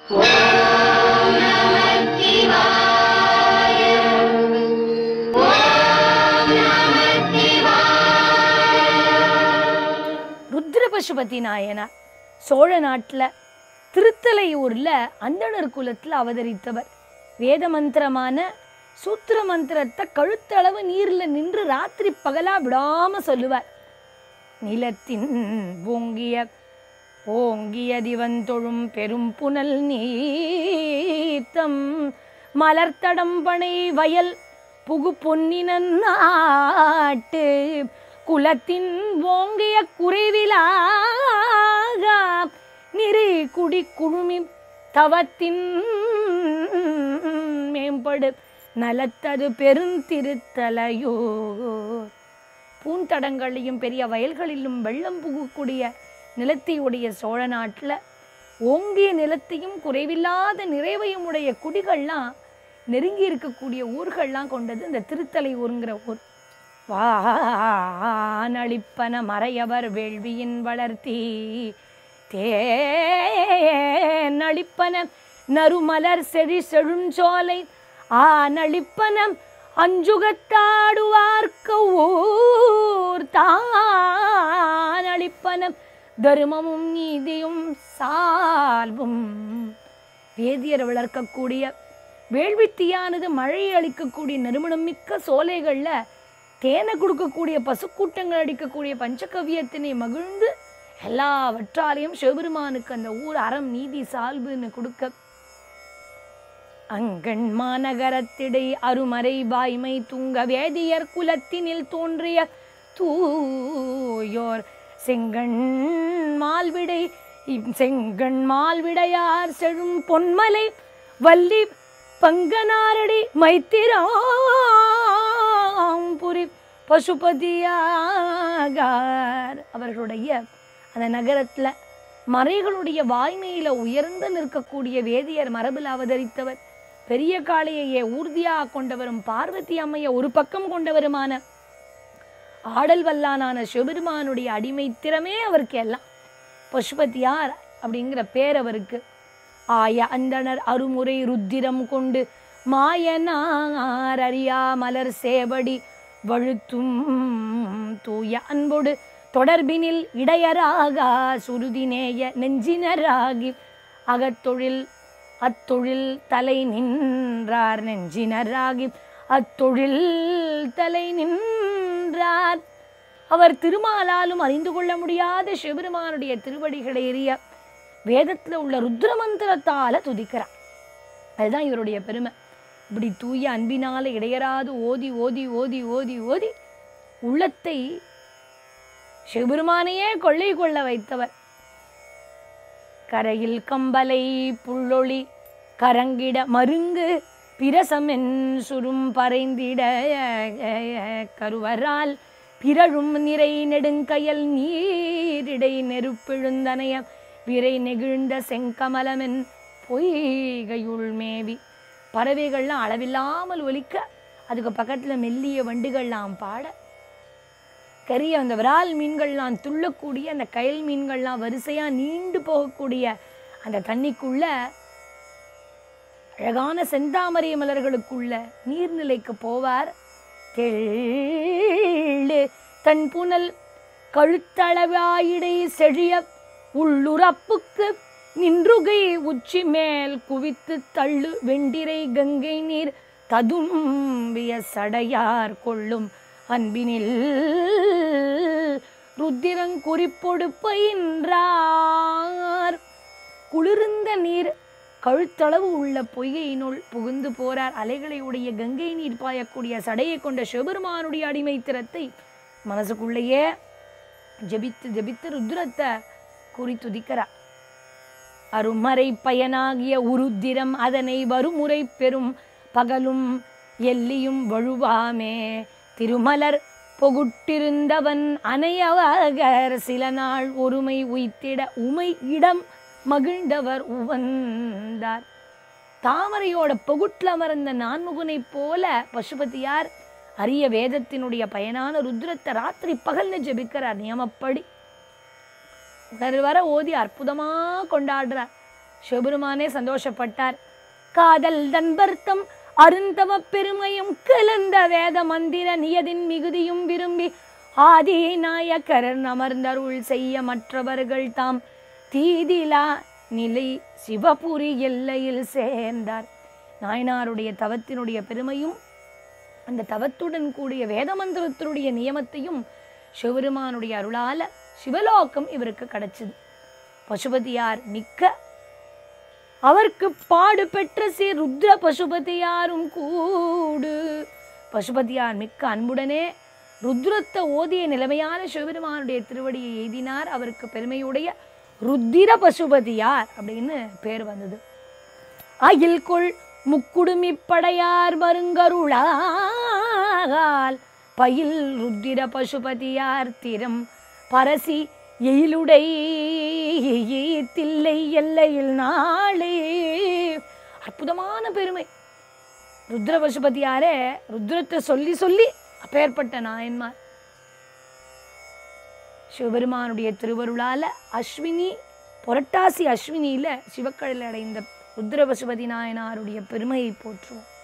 ருத்ர பசுபதி நாயனார் சோழ நாட்டில் திருத்தலையூர்ல அந்தணர் குலத்தில் அவதரித்தவர் வேத மந்திரமான சூத்திர மந்திரத்தை கழுத்தளவு நீர்ல நின்று ராத்திரி பகலா விடாம சொல்லுவார் நிலத்தின் ஓங்கிய ஓங்கிய திவந்தொழும் பெரும் புனல் நீத்தம் மலர்த்தடம் பனை வயல் புகு பொன்னினன் நாட்டு குலத்தின் ஓங்கிய குறைவிலாக நிறை குடி குழுமி தவத்தின் மேம்படு நலத்தது பெருந்திருத்தலையோ பூந்தடங்களையும் பெரிய வயல்களிலும் வெள்ளம் புகக்கூடிய நிலத்தையுடைய சோழ நாட்டில் ஓங்கிய நிலத்தையும் குறைவில்லாத நிறைவையும் உடைய குடிகள்லாம் நெருங்கி இருக்கக்கூடிய ஊர்கள்லாம் கொண்டது இந்த திருத்தலை ஊருங்கிற ஊர் வானளிப்பன மறையவர் வேள்வியின் வளர்த்தி தேனளிப்பன நறுமலர் செழி செழுஞ்சோலை ஆனளிப்பனம் அஞ்சுகத்தாடுவார்க்க ஊர் தானளிப்பனம் தர்மமும் நீதியும் சால்பும் வேதியர் வளர்க்கக்கூடிய வேள்வித்தீயானது மழையை அளிக்கக்கூடிய நறுமணம் மிக்க சோலைகளில் தேனை கொடுக்கக்கூடிய பசுக்கூட்டங்கள் அடிக்கக்கூடிய பஞ்சகவியத்தினை மகிழ்ந்து எல்லாவற்றாலையும் சிவபெருமானுக்கு அந்த ஊர் அறம் நீதி சால்புன்னு கொடுக்க அங்கண் மாநகரத்திடை அருமறை வாய்மை துங்க வேதியர் குலத்தினில் தோன்றிய தூயோர் செங்கண் மால்விடை இம் செங்கண் மால்விடையார் செழும் பொன்மலை வள்ளி பங்கனாரடி மைத்திராம்புரி பசுபதியாகார் அவர்களுடைய அந்த நகரத்துல மறைகளுடைய வாய்மையில உயர்ந்து நிற்கக்கூடிய வேதியர் மரபில் அவதரித்தவர் பெரிய காளையையே ஊர்தியாக கொண்டவரும் பார்வதி அம்மைய ஒரு பக்கம் கொண்டவருமான ஆடல் வல்லானான சிவபெருமானுடைய அடிமைத்திறமே அவருக்கு எல்லாம் பசுபதியார் அப்படிங்கிற பேர் அவருக்கு ஆய அந்தணர் அருமுறை ருத்திரம் கொண்டு மாயனார் அறியா மலர் சேவடி வழுத்தும் தூய அன்போடு தொடர்பினில் இடையராக சுருதினேய நெஞ்சினராகி அகத்தொழில் அத்தொழில் தலை நின்றார் நெஞ்சினராகி அத்தொழில் தலை நின்றார் அவர் திருமாலாலும் அறிந்து கொள்ள முடியாத சிவபெருமானுடைய திருவடிகளை எறிய வேதத்தில் உள்ள ருத்ர மந்திரத்தால துதிக்கிறார் அதுதான் இவருடைய பெருமை இப்படி தூய அன்பினால இடையராது ஓதி ஓதி ஓதி ஓதி ஓதி உள்ளத்தை சிவபெருமானையே கொள்ளை கொள்ள வைத்தவர் கரையில் கம்பலை புள்ளொளி கரங்கிட மருங்கு பிரசமென் சுரும் பறைந்திட கருவரால் பிறழும் நிறை நெடுங்கயல் நீரிடை நெருப்பெழுந்தனைய விரை நெகிழ்ந்த செங்கமலமென் பொய்கையுள் மேவி பறவைகள்லாம் அளவில்லாமல் ஒலிக்க அதுக்கு பக்கத்தில் மெல்லிய வண்டுகள்லாம் பாட கரிய அந்த விரால் மீன்கள்லாம் துள்ளக்கூடிய அந்த கயல் மீன்கள்லாம் வரிசையாக நீண்டு போகக்கூடிய அந்த தண்ணிக்குள்ள அழகான செந்தாமரை மலர்களுக்குள்ள நீர்நிலைக்கு போவார் தெள்ளு தன் புனல் கழுத்தளவாயிடை செழிய உள்ளுறப்புக்கு நின்றுகை உச்சி மேல் குவித்து தள்ளு வெண்டிரை கங்கை நீர் ததும்பிய சடையார் கொள்ளும் அன்பினில் ருத்திரங்குறிப்பொடு பயின்றார் குளிர்ந்த நீர் கழுத்தளவு உள்ள பொய்கையினுள் புகுந்து போறார் அலைகளை உடைய கங்கை நீர் பாயக்கூடிய சடையை கொண்ட சிவபெருமானுடைய அடிமைத்திறத்தை மனசுக்குள்ளேயே ஜெபித்து ஜெபித்து ருத்ரத்தை குறி துதிக்கிறார் அருமறை பயனாகிய உருத்திரம் அதனை வருமுறை பெறும் பகலும் எல்லியும் வழுவாமே திருமலர் பொகுட்டிருந்தவன் அனையவகர் சில நாள் ஒருமை உய்த்திட உமை இடம் மகிழ்ந்தவர் உவந்தார் தாமரையோட பொகுட்டில் அமர்ந்த நான்முகனைப் போல பசுபதியார் அரிய வேதத்தினுடைய பயனான ருத்ரத்தை ராத்திரி பகல்னு ஜெபிக்கிறார் நியமப்படி உணர்வு வர ஓதி அற்புதமாக கொண்டாடுறார் சிவபெருமானே சந்தோஷப்பட்டார் காதல் தன்பர்த்தம் அருந்தவ பெருமையும் கலந்த வேத மந்திர நியதின் மிகுதியும் விரும்பி ஆதி நாயக்கரன் அமர்ந்தருள் செய்ய மற்றவர்கள் தாம் தீதிலா நிலை சிவபுரி எல்லையில் சேர்ந்தார் நாயனாருடைய தவத்தினுடைய பெருமையும் அந்த தவத்துடன் கூடிய வேத மந்திரத்தினுடைய நியமத்தையும் சிவபெருமானுடைய அருளால சிவலோகம் இவருக்கு கிடைச்சது பசுபதியார் மிக்க அவருக்கு பாடு பெற்ற ஸ்ரீ ருத்ர பசுபதியாரும் கூடு பசுபதியார் மிக்க அன்புடனே ருத்ரத்தை ஓதிய நிலைமையான சிவபெருமானுடைய திருவடியை எய்தினார் அவருக்கு பெருமையுடைய ருத்திர பசுபதியார் அப்படின்னு பேர் வந்தது அகில் கொள் முக்குடுமி படையார் வருங்கருளால் பயில் ருத்திர பசுபதியார் திறம் பரசி எயிலுடை தில்லை எல்லையில் நாளே அற்புதமான பெருமை ருத்ர பசுபதியாரே ருத்ரத்தை சொல்லி சொல்லி அப்பேற்பட்ட நாயன்மார் சிவபெருமானுடைய திருவருளால அஸ்வினி புரட்டாசி அஸ்வினியில சிவக்கடல் அடைந்த ருத்ர பசுபதி நாயனாருடைய பெருமையை போற்றுவோம்